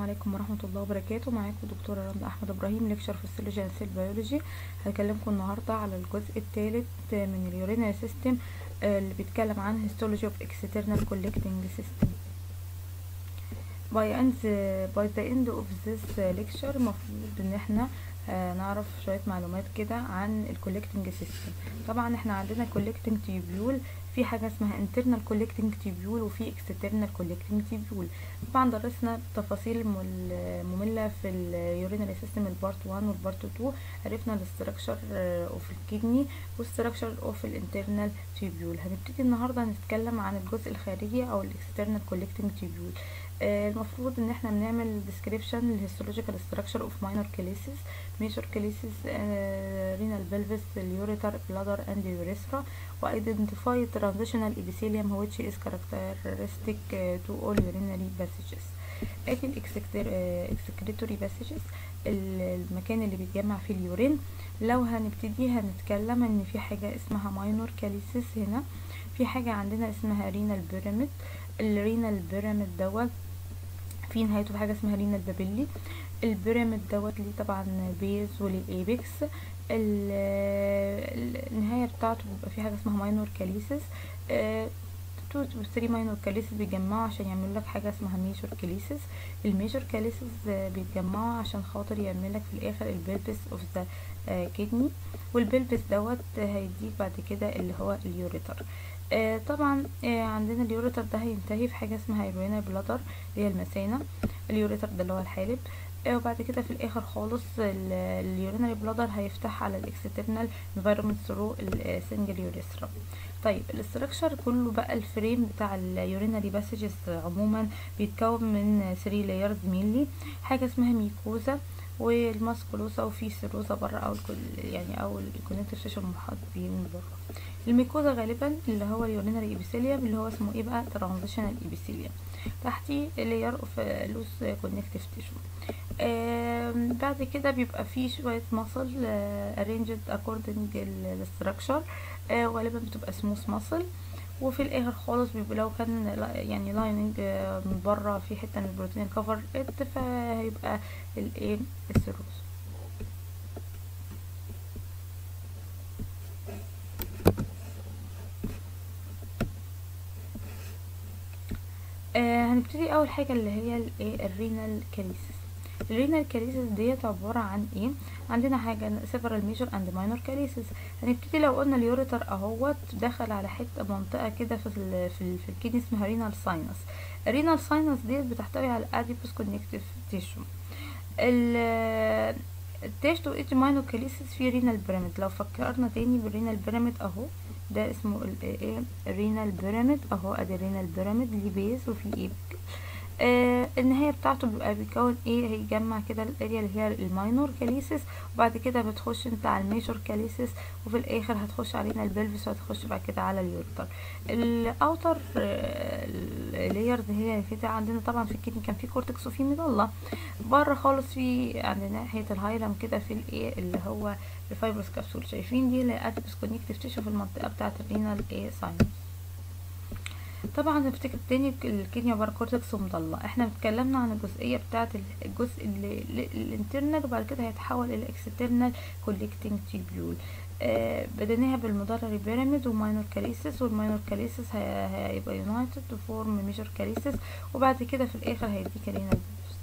عليكم ورحمة الله وبركاته معاكم دكتورة رندا أحمد إبراهيم ليكشر في السيولوجي أند سيل بيولوجي هكلمكم النهاردة على الجزء الثالث من اليورينري سيستم اللي بيتكلم عن histology of external collecting system by end by the end of this lecture المفروض ان احنا آه نعرف شوية معلومات كده عن الكولكتنج سيستم طبعا احنا عندنا collecting tubule في حاجة اسمها internal collecting tubule وفي external collecting tubule طبعا درسنا التفاصيل المملة في اليورينري سيستم البارت 1 والبارت 2 عرفنا الاستراكشر اوف الكدني والاستراكشر اوف الانترنال تيبيول هنبتدي النهارده نتكلم عن الجزء الخارجي او الاكسترنال كولكتنج تيبيول المفروض ان احنا بنعمل description للهيستولوجيكال structure of minor calyces major calyces uh, renal pelvis ureter bladder and urethra identify transitional epithelium which is characteristic to all urinary passages ادي الاكسكريتوري passages المكان اللي بيتجمع فيه اليورين لو هنبتدي هنتكلم ان في حاجة اسمها minor calyces هنا في حاجة عندنا اسمها renal pyramid الرينال بيراميد دوت في نهايته حاجه اسمها رينال بابيلي البيراميد دوت ليه طبعا بيز وليه ايبكس النهايه بتاعته بيبقى في حاجه اسمها ماينور كاليسيس تو ثري ماينور كاليسيس بيتجمعوا عشان يعملوا لك حاجه اسمها ميجور كاليسيس الميجور كاليسيس بيتجمعوا عشان خاطر يعمل لك في الاخر البلبس اوف ذا كدني والبلبس دوت هيديك بعد كده اللي هو اليوريتر آه طبعا آه عندنا اليوريتر ده هينتهي في حاجه اسمها يورينا بلادر اللي هي المثانه اليوريتر ده اللي هو الحالب آه وبعد كده في الاخر خالص اليورينري بلادر هيفتح على الاكسترنال انفايرمنت ثرو السنجل يوريثرا طيب الاستراكشر كله بقى الفريم بتاع اليورينري باسجز عموما بيتكون من 3 لايرز مينلي حاجه اسمها ميكوزا والماسكولوسا وفي سيروزا بره او يعني او الكونكتيف تيشو المحاط بيه من بره الميكوزا غالبا اللي هو اليورينري ايبيثيليوم اللي هو اسمه ايه بقى ترانزيشنال ايبيثيليوم تحتيه لاير اوف لوس كونكتيف تيشو بعد كده بيبقى فيه شويه ماسل ارينجد اكوردنج للستراكشر غالبا بتبقى سموث ماسل وفي الاخر خالص بيبقى لو كان يعني لايننج من بره في حته من البروتين كفر فهيبقى الايه السيروز آه هنبتدي اول حاجه اللي هي الايه الرينال كاليسيس الرينال كاليسيس ديت عباره عن ايه عندنا حاجه سيفرال ميجر اند ماينور كاليسيس هنبتدي لو قلنا اليوريتر اهوت دخل على حته منطقه كده في ال في, ال في الكدني اسمها رينال ساينس الرينال ساينس ديت بتحتوي على الاديبوس كونكتيف تيشو التيشتو ايج ماينور كاليسيس في رينال بيراميد لو فكرنا تاني بالرينال بيراميد اهو ده اسمه الايه الرينال بيراميد اهو ادي الرينال بيراميد ليه بيز وفي ايبك آه النهايه بتاعته بيبقى بيكون ايه هيجمع كده الاريا اللي هي الماينور كاليسيس وبعد كده بتخش انت على الميجور كاليسيس وفي الاخر هتخش علينا البلفس وهتخش بعد كده على اليورتر الاوتر لايرز هي كده عندنا طبعا في الكدني كان في كورتكس وفي ميدالا بره خالص في عند ناحيه الهايلم كده في الايه اللي هو الفايبروس كابسول شايفين دي اللي ادبس كونكتيف تيشو في المنطقه بتاعه الرينال ايه ساينس طبعا نفتكر تاني الكينيا بار كورتكس ومضلة احنا اتكلمنا عن الجزئية بتاعة الجزء الانترنال وبعد كده هيتحول الى اكسترنال كولكتنج تيبيول آه بديناها بالمدرري بيراميد وماينور كاليسيس والماينور كاليسيس هيبقى يونايتد وفورم ميجر كاليسيس وبعد كده في الاخر هيديك رينال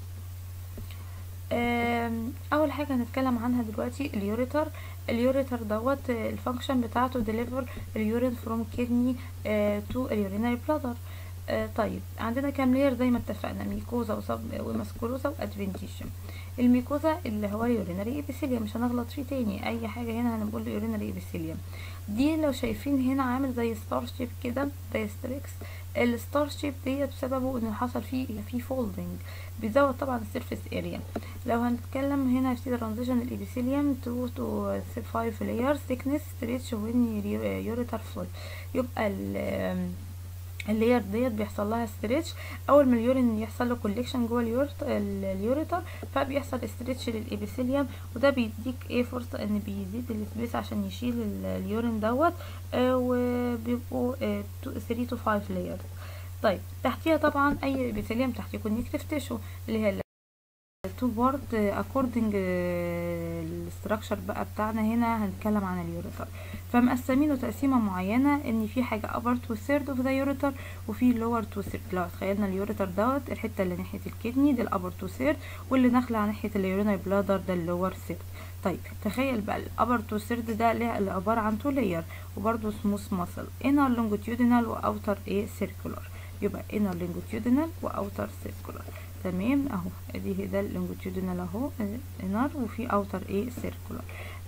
اول حاجه هنتكلم عنها دلوقتي اليوريتر اليوريتر دوت الفانكشن بتاعته ديليفر اليورين فروم كدني تو اليورينري بلادر طيب عندنا كام لير زي ما اتفقنا ميكوزا وصب وماسكولوزا وادفنتيشن الميكوزا اللي هو اليورينري ايبيثيليوم مش هنغلط فيه تاني اي حاجه هنا هنقول له يورينري ايبيثيليوم دي لو شايفين هنا عامل زي ستار شيب كده دايستريكس الستار شيب ديت بسببه انه حصل فيه فيه فولدنج بيزود طبعا السيرفيس اريا لو هنتكلم هنا في ترانزيشن الابيثيليوم 2 تو 5 لايرز ثيكنس ستريتش وين يوريتر فول يبقى اللاير ديت بيحصل لها ستريتش اول ما اليورين يحصل له كوليكشن جوه اليوريتر فبيحصل ستريتش للابيثيليوم وده بيديك ايه فرصه ان بيزيد السبيس عشان يشيل اليورين دوت آه وبيبقوا آه 3 تو 5 لايرز طيب تحتيها طبعا اي ابيثيليوم تحتيه كونكتيف تيشو اللي هي تو بارت اكوردنج الاستراكشر بقى بتاعنا هنا هنتكلم عن اليوريتر فمقسمينه تقسيمه معينه ان في حاجه upper تو third اوف ذا يوريتر وفي lower تو third لو تخيلنا اليوريتر دوت الحته اللي ناحيه الكدني ده الابر تو third واللي داخله على ناحيه اليورينري بلادر ده اللور third طيب تخيل بقى الابر تو third ده اللي عباره عن تو لاير وبرده سموث ماسل inner longitudinal واوتر ايه circular يبقى inner longitudinal واوتر circular تمام اهو ادي ده اللونجيتيودينال اهو انر وفي اوتر ايه سيركولار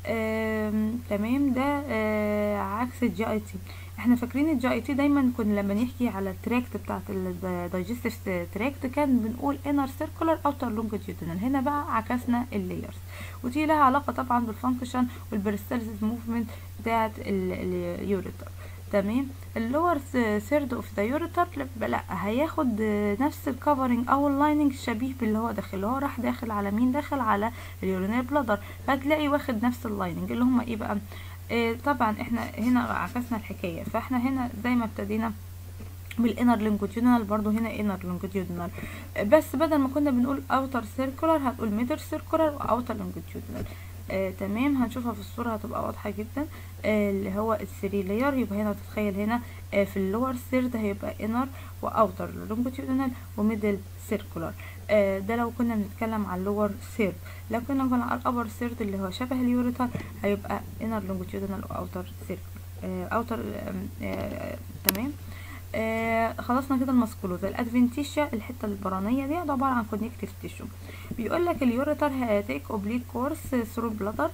تمام ده آه عكس الجي اي تي احنا فاكرين الجي اي تي دايما كنا لما نحكي على التراكت بتاعت الدايجستيف تراكت كان بنقول انر سيركولار اوتر لونجيتيودينال هنا بقى عكسنا اللايرز ودي لها علاقه طبعا بالفانكشن والبريستالسيس موفمنت بتاعت اليوريتر تمام اللور ثيرد اوف ذا يوريتر لا هياخد نفس الكفرنج او اللايننج شبيه باللي هو داخل اللي هو راح داخل على مين داخل على اليورينير بلادر فهتلاقي واخد نفس اللايننج اللي هما ايه بقى إيه طبعا احنا هنا عكسنا الحكايه فاحنا هنا زي ما ابتدينا بالانر لونجيتيودينال برضو هنا انر لونجيتيودينال بس بدل ما كنا بنقول اوتر سيركولار هتقول ميدر سيركولار واوتر لونجيتيودينال آه تمام هنشوفها في الصورة هتبقى واضحة جدا آه اللي هو الثري لاير يبقى هنا تتخيل هنا آه في اللور ثيرد هيبقى انر واوتر لونجيتيودينال وميدل سيركولار آه ده لو كنا بنتكلم على اللور ثيرد لو كنا بنتكلم على الابر ثيرد اللي هو شبه اليوريتر هيبقى انر لونجيتيودينال واوتر سيركولار آه اوتر آه تمام آه خلصنا كده الماسكولوزا الادفنتيشيا الحته البرانيه دي ده عباره عن كونكتيف تيشو بيقول لك اليوريتر هتيك اوبليك كورس ثرو بلادر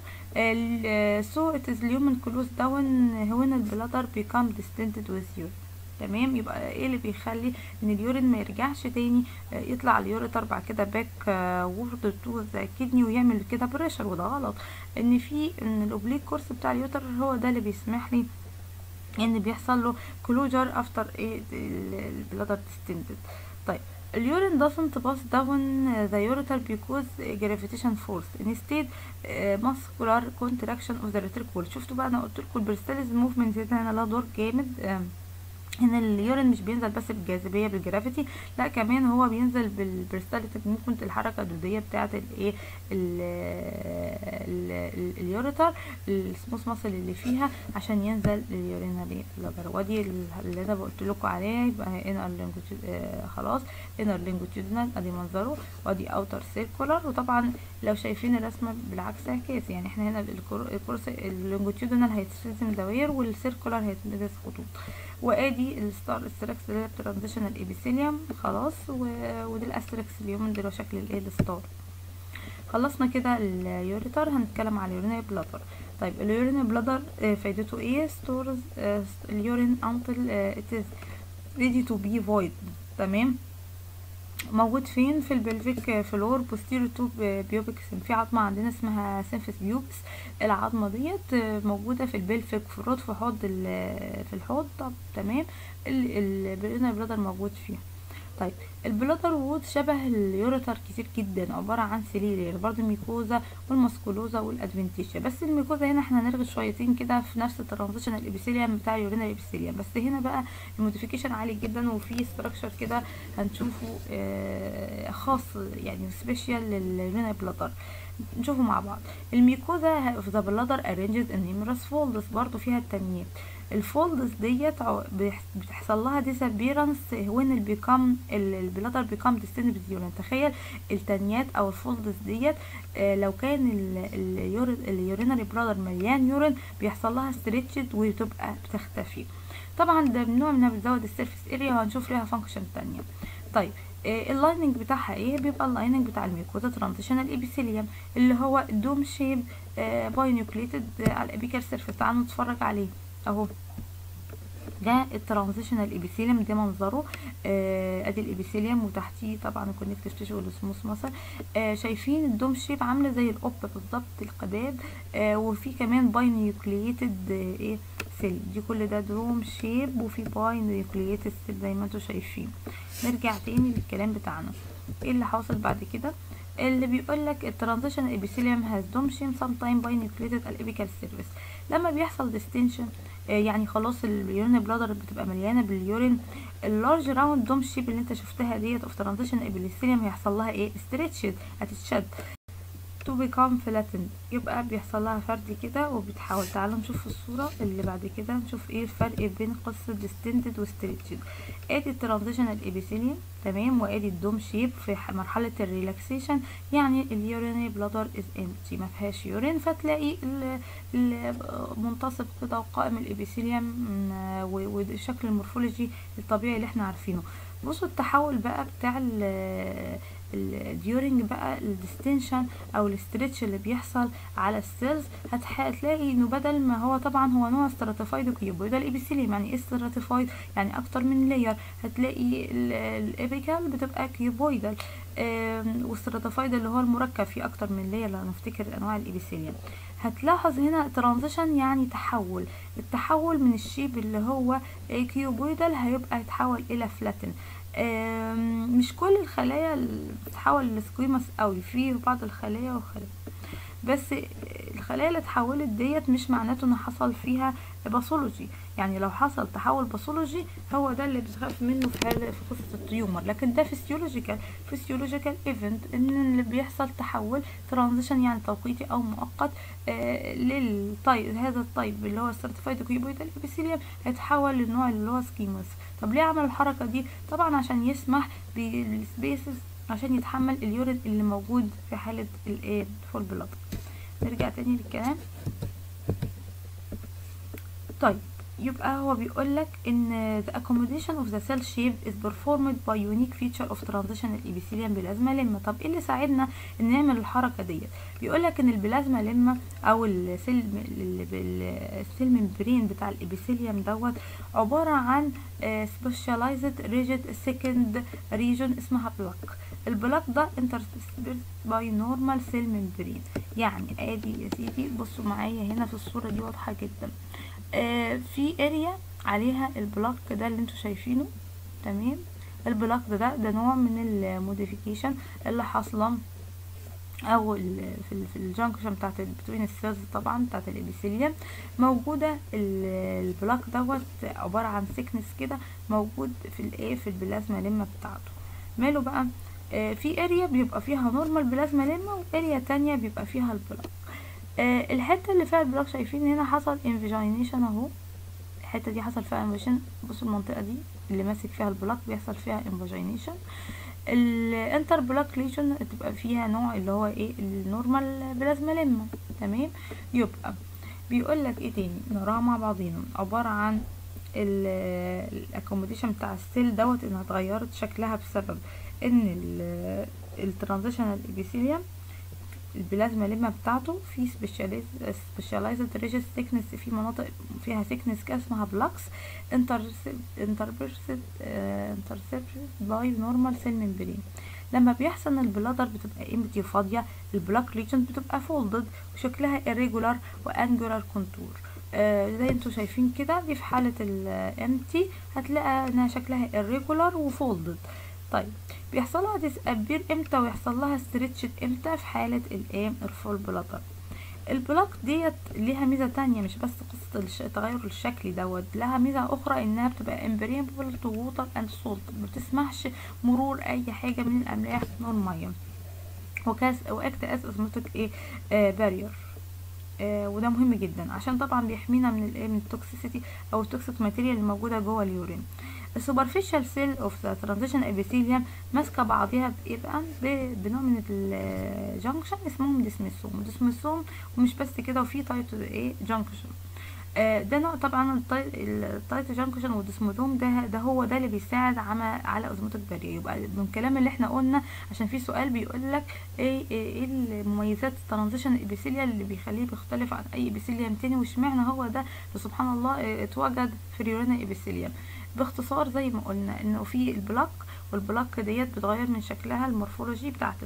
سو ات از اليومن كلوز داون when البلادر بيكام ديستنتد وذ يور تمام يبقى ايه اللي بيخلي ان اليورين ما يرجعش تاني آه يطلع اليوريتر بعد كده باك وورد تو ذا كدني ويعمل كده بريشر وده غلط ان في ان الاوبليك كورس بتاع اليوريتر هو ده اللي بيسمح لي ان بيحصل له كلوجر افتر ايه البلادر ديستندد طيب اليورين doesn't pass down the ureter because gravitation force instead uh, muscular contraction of the reticule شفتوا بقى انا قلت لكم البرستاليز موفمنت هنا لها دور جامد ان اليورين مش بينزل بس بالجاذبيه بالجرافيتي لا كمان هو بينزل بالبرستاليتيك موفمنت الحركه الدوديه بتاعه الايه اليوريتر السموث ماسل اللي فيها عشان ينزل اليورينري بلادر ودي اللي انا قلت لكم عليها يبقى انر لينجوتيود آه خلاص انر لينجوتيودنال ادي منظره وادي اوتر سيركولار وطبعا لو شايفين الرسمه بالعكس عكاس يعني احنا هنا الكورس اللونجيتيودنال هيترسم دوائر والسيركولار هيترسم خطوط وادي الستار استركس اللي هي الترانزيشنال ايبيثيليوم خلاص و... ودي الاستركس اليوم اللي هو شكل الايه الستار خلصنا كده اليوريتر هنتكلم على اليورينري بلادر طيب اليورينري بلادر فايدته ايه ستورز اليورين until it is ready to be void تمام موجود فين في البلفيك فلور بوستيريو تو بيوبك في عظمه عندنا اسمها سينفس بيوبس العظمه ديت موجوده في البلفيك فلور في حوض في الحوض طب تمام البرينا بلادر موجود فيها طيب البلادر وود شبه اليوريتر كتير جدا عبارة عن سليلير برضو الميكوزا والماسكولوزا والادفنتيشيا بس الميكوزا هنا احنا هنرغي شويتين كده في نفس الترانزيشن الابيثيليوم بتاع اليورينا الابيثيليوم بس هنا بقى الموديفيكيشن عالي جدا وفي ستراكشر كده هنشوفه آه خاص يعني سبيشال لليورينا بلادر نشوفه مع بعض الميكوزا في ذا بلادر ارينجز ان نيمرس فولدز برضو فيها التنميات الفولدز ديت بتحصل لها ديسابيرنس وين البيكام البلادر بيكام ديستند باليورين تخيل التنيات او الفولدز ديت آه لو كان اليورينري بلادر مليان يورين بيحصل لها ستريتشد وتبقى بتختفي طبعا ده من نوع من بتزود السيرفيس اريا وهنشوف ليها فانكشن تانية طيب آه اللايننج بتاعها ايه بيبقى اللايننج بتاع الميكوزا ترانزيشنال ايبيثيليوم اللي هو دوم شيب آه باينيوكليتد على الابيكال سيرفيس تعالوا نتفرج عليه اهو ده الترانزيشنال ايبيثيليوم ده منظره آه ادي الابيثيليوم وتحتيه طبعا الكونكتيف تيشو والسموث ماسل آه شايفين الدوم شيب عامله زي القبه بالظبط القباب آه وفي كمان باي نيوكلييتد آه ايه سيل دي كل ده دوم شيب وفي باي نيوكلييتد سيل زي ما انتم شايفين نرجع تاني للكلام بتاعنا ايه اللي حاصل بعد كده اللي بيقول لك الترانزيشن ابيثيليوم هاز دومشن سام تايم باي نيوكليتد الابيكال سيرفيس لما بيحصل ديستنشن يعني خلاص اليورين بلادر بتبقى مليانه باليورين اللارج راوند دوم شيب اللي انت شفتها ديت اوف ترانزيشن ابيليثيليوم هيحصل لها ايه ستريتشد هتتشد to become flattened يبقى بيحصل لها فرد كده وبتحاول تعالوا نشوف الصورة اللي بعد كده نشوف ايه الفرق بين قصة distended و stretched ادي الترانزيشنال ابيثيليوم تمام وادي الدوم شيب في مرحلة الريلاكسيشن يعني اليوريني بلادر از empty ما فيهاش يورين فتلاقي المنتصف كده وقائم الابيثيليوم والشكل المورفولوجي الطبيعي اللي احنا عارفينه بصوا التحول بقى بتاع الديورنج بقى الديستنشن او الاسترتش اللي بيحصل على السيلز هتلاقي انه بدل ما هو طبعا هو نوع ستراتيفايد وكيوبويدال الابيثيليوم يعني ايه ستراتيفايد يعني اكتر من لاير هتلاقي الابيكال بتبقى كيوبويدال والستراتيفايد اللي هو المركب فيه اكتر من لاير لو نفتكر انواع الابيثيليوم هتلاحظ هنا ترانزيشن يعني تحول التحول من الشيب اللي هو كيوبويدال هيبقى يتحول الى فلاتن مش كل الخلايا بتتحول لسكويموس قوي في بعض الخلايا وخلايا بس الخلايا اللي اتحولت ديت مش معناته ان حصل فيها باثولوجي يعني لو حصل تحول باثولوجي هو ده اللي بتخاف منه في حال في قصه التيومر لكن ده فيسيولوجيكال فيسيولوجيكال ايفنت ان اللي بيحصل تحول ترانزيشن يعني توقيتي او مؤقت آه للطيب هذا الطيب اللي هو السيرتيفايد كيوبويدال ابيثيليوم هيتحول للنوع اللي هو سكيموس طب ليه عمل الحركه دي طبعا عشان يسمح بالسبيسز عشان يتحمل اليورين اللي موجود في حاله الايه فول بلاد نرجع تاني للكلام طيب يبقى هو بيقول لك ان the accommodation of the cell shape is performed by unique feature of transitional epithelium بلازما لما طب ايه اللي ساعدنا ان نعمل الحركه ديت بيقول لك ان البلازما لما او السيل السيل ممبرين بتاع الابيثيليوم دوت عباره عن specialized rigid second region اسمها بلاك البلاك ده interspersed by normal cell membrane يعني ادي يا سيدي بصوا معايا هنا في الصوره دي واضحه جدا آه في اريا عليها البلاك ده اللي انتوا شايفينه تمام البلاك ده ده نوع من الموديفيكيشن اللي حاصله او في في الجنكشن بتاعت بتوين السيلز طبعا بتاعت الابيثيليوم موجوده البلاك دوت عباره عن سيكنس كده موجود في الايه في البلازما لما بتاعته ماله بقى آه في اريا بيبقى فيها نورمال بلازما لما واريا تانية بيبقى فيها البلاك آه الحته اللي فيها البلاك شايفين هنا حصل انفيجينيشن اهو الحته دي حصل فيها انفيجينيشن بصوا المنطقه دي اللي ماسك فيها البلاك بيحصل فيها انفيجينيشن الانتر بلاك ليجن تبقى فيها نوع اللي هو ايه النورمال بلازما لما تمام يبقى بيقول لك ايه تاني نقراها مع بعضينا عباره عن الاكوموديشن بتاع السيل دوت انها اتغيرت شكلها بسبب ان الترانزيشنال ابيثيليوم البلازما لما بتاعته في سبيشاليزد ريجس ثيكنس في مناطق فيها ثيكنس كده اسمها بلاكس انتربرسد انترسبتد باي نورمال سيل ممبرين لما بيحصل ان البلادر بتبقى امتي فاضيه البلاك ريجن بتبقى فولدد وشكلها irregular وانجولار كونتور آه زي انتوا شايفين كده دي في حاله الامتي هتلاقي انها شكلها irregular وفولدد طيب بيحصل لها ديسابير امتى ويحصل لها ستريتشد امتى في حالة الايه الفول بلاتر البلاك ديت ليها ميزة تانية مش بس قصة الش... التغير الشكلي دوت لها ميزة أخرى إنها بتبقى امبريبل تو ووتر أند سولت مبتسمحش مرور أي حاجة من الأملاح نور مية وكاس وأكت أس اسمتك إيه آه بارير آه وده مهم جدا عشان طبعا بيحمينا من الايه من التوكسيسيتي او التوكسيك ماتيريال الموجوده جوه اليورين السوبرفيشال سيل اوف ذا ترانزيشن ابيثيليوم ماسكه بعضيها بايه بقى بنوع من الجنكشن اسمهم ديسميسوم ديسميسوم ومش بس كده وفي تايت ايه جنكشن آه ده نوع طبعا التايت جانكشن والديسمودوم ده ده هو ده اللي بيساعد على على ازمتك البريه يبقى من الكلام اللي احنا قلنا عشان في سؤال بيقول لك ايه ايه المميزات الترانزيشن ابيثيليال اللي بيخليه بيختلف عن اي ابيثيليوم تاني واشمعنى هو ده سبحان الله اتوجد في اليورينا ابيثيليوم باختصار زي ما قلنا انه في البلاك والبلاك ديت بتغير من شكلها المورفولوجي بتاعت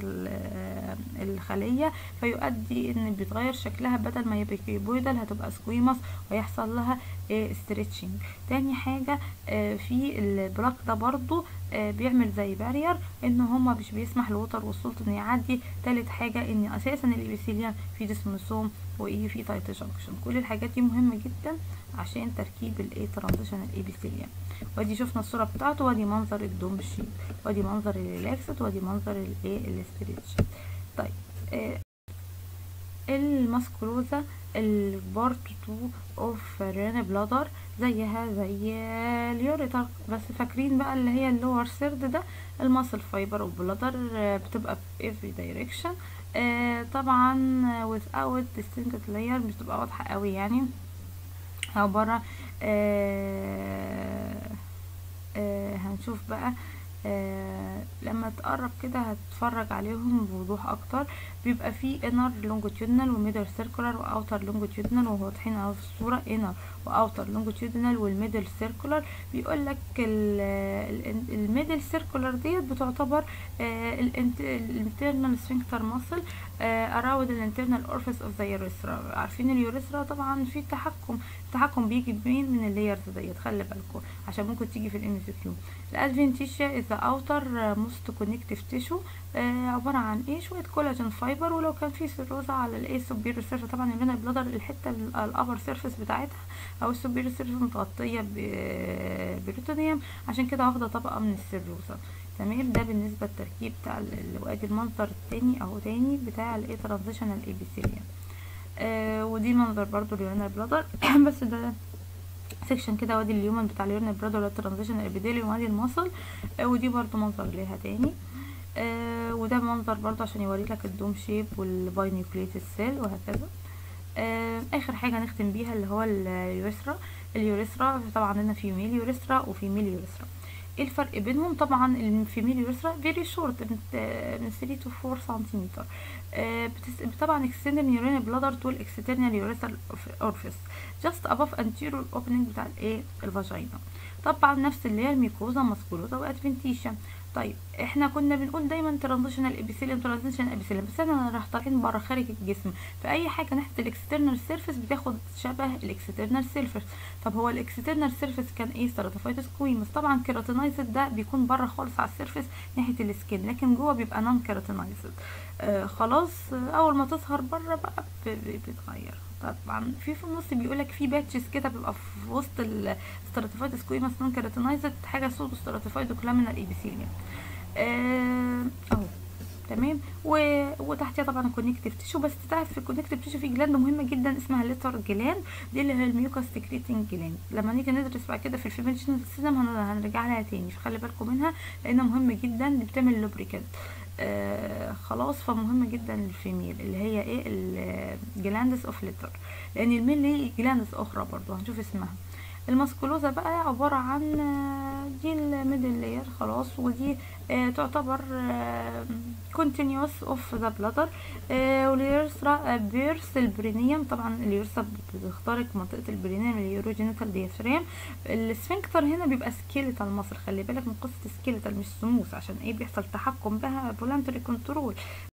الخليه فيؤدي ان بيتغير شكلها بدل ما يبقى كيبويدال هتبقى سكويموس ويحصل لها ستريتشنج تاني حاجه في البلاك ده برضو آه بيعمل زي بارير ان هما مش بيسمح للوتر والسولت انه يعدي تالت حاجه ان اساسا الابيثيليوم في ديسموسوم وايه في تايت جانكشن كل الحاجات دي مهمه جدا عشان تركيب الايه ترانزيشن الابيثيليوم وادي شفنا الصوره بتاعته وادي منظر الدوم شيب وادي منظر الريلاكسد وادي منظر الايه الاستريتش طيب آه الماسكروزا البارت 2 اوف رين بلادر زيها زي اليوريتر بس فاكرين بقى اللي هي اللور سيرد ده الماسل فايبر اوف بلادر بتبقى في every direction آه طبعا without distinct layer مش بتبقى واضحة قوي يعني عبارة آه آه هنشوف بقى آه لما تقرب كده هتتفرج عليهم بوضوح اكتر بيبقى فيه inner longitudinal وميدل circular واوتر longitudinal وواضحين اهو في الصورة inner واوتر longitudinal والميدل circular بيقول لك الميدل circular ديت بتعتبر الانترنال sphincter muscle around the internal orifice of the urethra عارفين اليوريثرا طبعا في تحكم التحكم بيجي بمين من اللايرز ديت خلي بالكم عشان ممكن تيجي في الام سي كيو الادفنتيشيا از اوتر موست كونكتيف تيشو عباره عن ايه شويه كولاجين فايبر ولو كان في سيروزا على الايه سوبيريور سيرفيس طبعا الفينا بلادر الحته الابر سيرفيس بتاعتها او السوبيريور سيرفيس متغطيه ببريتونيوم عشان كده واخده طبقه من السيروزا تمام ده بالنسبه للتركيب بتاع وادي المنظر التاني اهو تاني بتاع الايه ترانزيشنال ايبيثيليوم آه ودي منظر برضو اليورينال بلادر بس ده سيكشن كده وادي اليومن بتاع اليورينال بلادر والترانزيشنال ايبيثيليوم وادي المصل آه ودي برضو منظر ليها تاني آه وده منظر برضو عشان يوريلك الدوم شيب والباي نيوكليتد سيل وهكذا آه اخر حاجه نختم بيها اللي هو اليوريثرا اليوريثرا طبعا عندنا فيميل يوريثرا وفيميل يوريثرا ايه الفرق بينهم طبعا الفيميل يوريثرا فيري شورت من 3 تو 4 سنتيمتر آه طبعا extended urinary bladder to external urethral orifice just above anterior opening بتاع الايه الفاجينا طبعا نفس اللي هي الميكوزا ماسكولوزا وادفنتيشن طيب احنا كنا بنقول دايما ترانزيشنال ابيثيليوم ترانزيشنال ابيثيليوم بس احنا راح طالعين بره خارج الجسم فاي حاجه ناحيه الاكسترنال سيرفيس بتاخد شبه الاكسترنال سيرفيس طب هو الاكسترنال سيرفيس كان ايه ستراتيفايتس كويمس طبعا كيراتينايزد ده بيكون بره خالص على السيرفيس ناحيه السكين لكن جوه بيبقى نون كيراتينايزد آه خلاص اول ما تظهر بره بقى بتتغير طبعا في في النص بيقولك في باتشز كده بيبقى في وسط الستراتيفايتس كويمس نون كيراتينايزد حاجه سودو ستراتيفايد كلامينال ايبيثيليوم اهو تمام و... وتحتها طبعا الكونكتيف تيشو بس تعرف في الكونكتيف تيشو في جلاند مهمه جدا اسمها ليتر جلاند دي اللي هي الميوكاس سكريتنج جلاند لما نيجي ندرس بعد كده في الفيميل جينيتال سيستم هنرجع لها تاني فخلي بالكم منها لانها مهمه جدا دي بتعمل لوبريكانت آه خلاص فمهمه جدا للفيميل اللي هي ايه الجلاندس اوف ليتر لان الميل ليه جلاندس اخرى برضو هنشوف اسمها الماسكولوزا بقى عبارة عن دي الميدل لاير خلاص ودي آه تعتبر كونتينيوس اوف ذا بلادر واليورثرا بيرس البرينيوم طبعا اليورثرا بتخترق منطقة البرينيوم اليوروجينيتال ديافرام السفنكتر هنا بيبقى سكيليتال مصر خلي بالك من قصة سكيليتال مش سموث عشان ايه بيحصل تحكم بها فولانتري كنترول